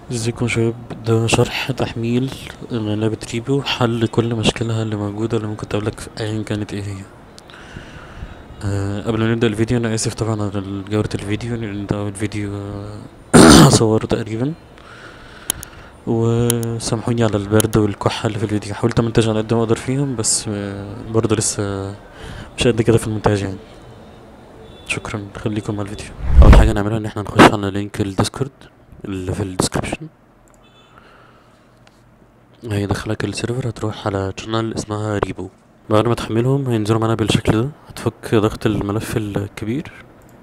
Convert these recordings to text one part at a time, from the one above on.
ازيكم يا شباب ده شرح تحميل لعبة ريبو حل كل مشكلها اللي موجودة اللي ممكن تقابلك ايا كانت ايه هي أه قبل ما نبدأ الفيديو انا اسف طبعا على جودة الفيديو لان ده اول فيديو آه، هصوره تقريبا وسامحوني على البرد والكحة اللي في الفيديو حاولت امنتج على قد ما اقدر فيهم بس آه، برضه لسه مش قد كده في المونتاج يعني شكرا خليكم مع الفيديو اول حاجة نعملها ان احنا نخش على لينك الديسكورد اللي في الديسكريبشن هيدخلك السيرفر هتروح على channel اسمها ريبو بعد ما تحملهم هينزلوا معانا بالشكل ده هتفك ضغط الملف الكبير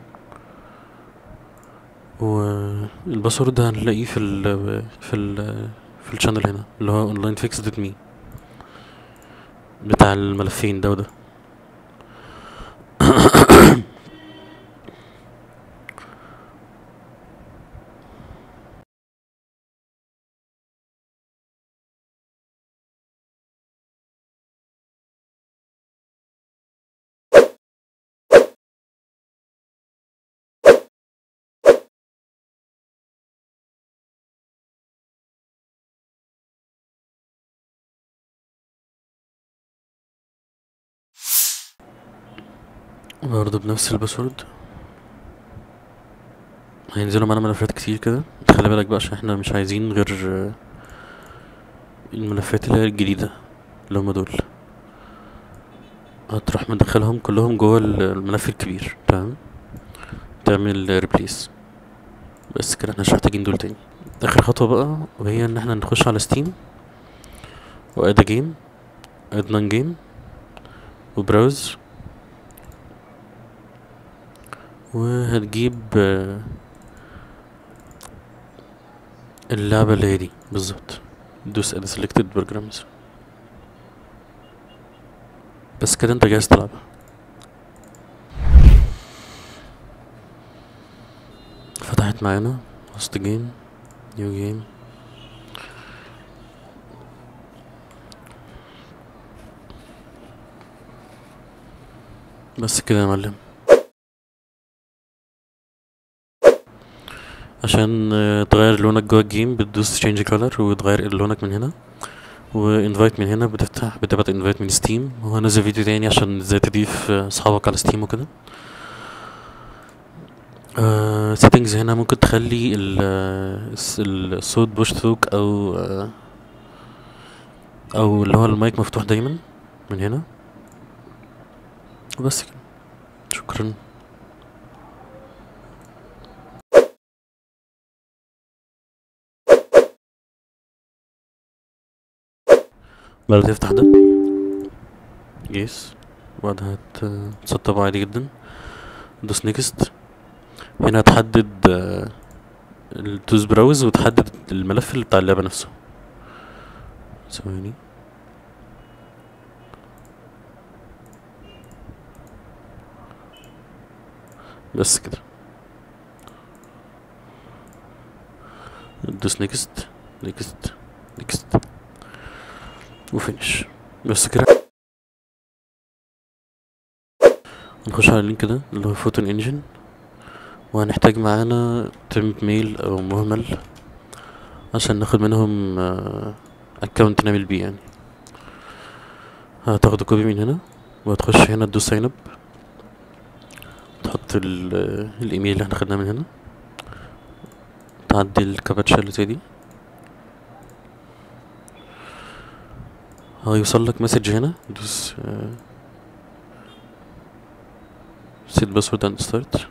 والباسورد هنلاقيه في ال في ال في الشانل هنا اللي هو online fix دوت مي بتاع الملفين ده وده برضه بنفس الباسورد هينزلوا معانا ملفات كتير كده خلي بالك بقى عشان احنا مش عايزين غير آه، الملفات اللي هي الجديدة اللي هما دول هتروح مدخلهم كلهم جوه ال- الملف الكبير تمام تعمل ريبليس بس كده احنا مش محتاجين دول تاني اخر خطوة بقى وهي ان احنا نخش على ستيم واد جيم اد نون جيم وبراوز وهتجيب آه، اللعبة اللي هي دي بالظبط دوس اد سيلكتد بروجرامز بس كده انت جاهز تلعبها فتحت معانا وسط جيم نيو جيم بس كده يا معلم عشان آه، تغير لونك جوه الجيم بتدوس change color وتغير لونك من هنا وانفايت من هنا بتفتح بتبعت انفايت من ستيم وهنزل فيديو تاني عشان ازاي تضيف آه، اصحابك على ستيم وكده آه settings هنا ممكن تخلي ال- آه، الس- الصوت بوش توك او آه او اللي هو المايك مفتوح دايما من هنا وبس كده شكرا بعد تفتح ده يس وبعدها هت- تسطبه عادي جدا دوس نيكست هنا هتحدد آه، ال- تدوس براوز وتحدد الملف اللي بتاع اللعبة نفسه ثواني بس كده دوس نيكست نيكست نيكست وفينش بس كده هنخش على اللينك ده اللي هو فوتون انجن وهنحتاج معانا تمب ميل او مهمل عشان ناخد منهم اكونت نعمل بيه يعني هتاخد كوبي من هنا وهتخش هنا تدوس ساين اب تحط ال- آه، الايميل اللي احنا خدناه من هنا تعدي الكابتشا اللي زي دي هيوصل لك مسج هنا دوس سيت باسورد اند ستارت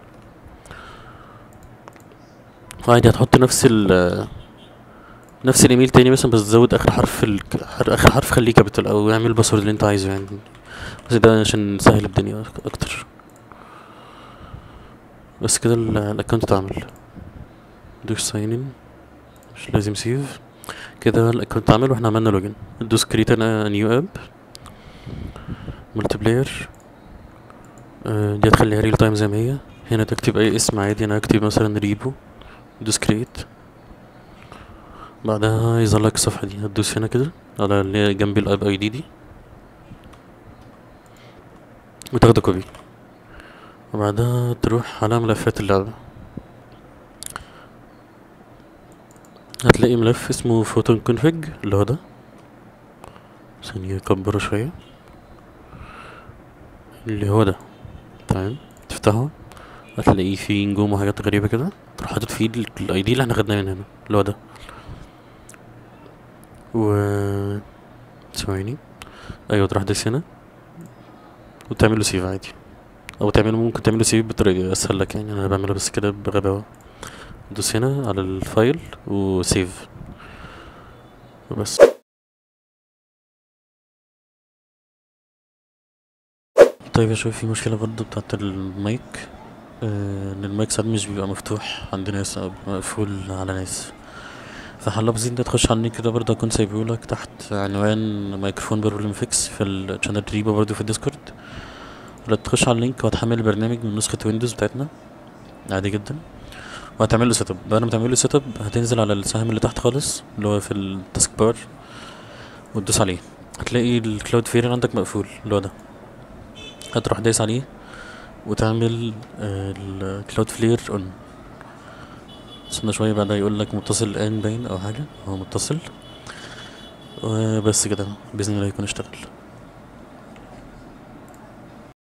عادي هتحط نفس ال آه، نفس الايميل تاني مثلا بس تزود اخر حرف ال... اخر حرف خليه كابيتال او اعمل الباسورد اللي انت عايزه يعني بس ده عشان نسهل الدنيا أك- اكتر بس كده ال- الاكونت اتعمل دوس ساين ان مش لازم سيف كده الاكونت اتعمل واحنا عملنا لوجن دوس كريت انا نيو اب ملتي بلاير دي هتخليها ريل تايم زي ما هي هنا تكتب اي اسم عادي انا هكتب مثلا ريبو دوس كريت بعدها يظهر لك الصفحة دي هتدوس هنا كده على اللي هي جنب الاب اي دي دي وتاخده كوبي وبعدها تروح على ملفات اللعبة هتلاقي ملف اسمه فوتون كونفج اللي هو ده ثانية اكبره شوية اللي هو ده تمام تفتحه هتلاقيه فيه نجوم وحاجات غريبة كده تروح حاطط فيه الاي دي اللي احنا خدناه من هنا اللي هو ده و ثواني ايوه تروح دايس هنا وتعمل له سيف عادي او تعمله ممكن تعمله سيف بطريقة اسهل لك يعني انا بعمله بس كده بغباوة دوس هنا على الفايل وسيف بس طيب يا شباب في مشكلة برضه بتاعت المايك آه، ان المايك ساعات مش بيبقى مفتوح عند ناس او بيبقى مقفول على ناس فحل بسيط انت تخش على اللينك ده برضه هكون سايبهولك تحت عنوان ميكروفون بروبلم فيكس في الشانل ريبو برضه في الديسكورد ولا تخش على اللينك وهتحمل البرنامج من نسخة ويندوز بتاعتنا عادي جدا وهتعمل له سيت اب بعد ما تعمل له سيت اب هتنزل على السهم اللي تحت خالص اللي هو في التاسك بار وتدوس عليه هتلاقي الكلاود فير عندك مقفول اللي هو ده هتروح دايس عليه وتعمل الكلاود فلير اون استنى شوية بعدها يقول لك متصل الآن باين أو حاجة هو متصل وبس كده بإذن الله يكون اشتغل